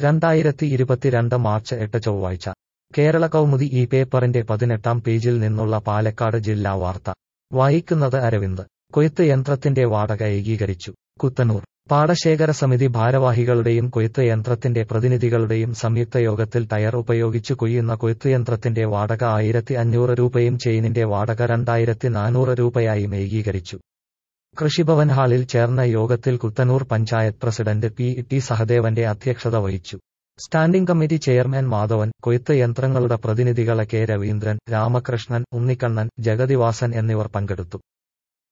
രണ്ടായിരത്തി ഇരുപത്തിരണ്ട് മാർച്ച് എട്ട് ചൊവ്വാഴ്ച കേരള കൗമുദി ഈ പേപ്പറിന്റെ പതിനെട്ടാം പേജിൽ നിന്നുള്ള പാലക്കാട് ജില്ലാ വാർത്ത വായിക്കുന്നത് അരവിന്ദ് കൊയ്ത്ത് യന്ത്രത്തിന്റെ വാടക ഏകീകരിച്ചു കുത്തനൂർ പാടശേഖര സമിതി ഭാരവാഹികളുടെയും കൊയ്ത്ത് യന്ത്രത്തിന്റെ പ്രതിനിധികളുടെയും സംയുക്ത യോഗത്തിൽ ടയർ ഉപയോഗിച്ചു കൊയ്യുന്ന കൊയ്ത്തുയന്ത്രത്തിന്റെ വാടക ആയിരത്തി അഞ്ഞൂറ് രൂപയും ചെയിനിന്റെ വാടക രണ്ടായിരത്തി നാനൂറ് രൂപയായും ഏകീകരിച്ചു കൃഷിഭവൻ ഹാളിൽ ചേർന്ന യോഗത്തിൽ Kuthanur panchayat president P T സഹദേവന്റെ അധ്യക്ഷത വഹിച്ചു സ്റ്റാൻഡിംഗ് കമ്മിറ്റി ചെയർമാൻ മാധവൻ കൊയ്ത്ത് യന്ത്രങ്ങളുടെ പ്രതിനിധികളെ കെ രവീന്ദ്രൻ രാമകൃഷ്ണൻ ഉണ്ണിക്കണ്ണൻ ജഗതിവാസൻ എന്നിവർ പങ്കെടുത്തു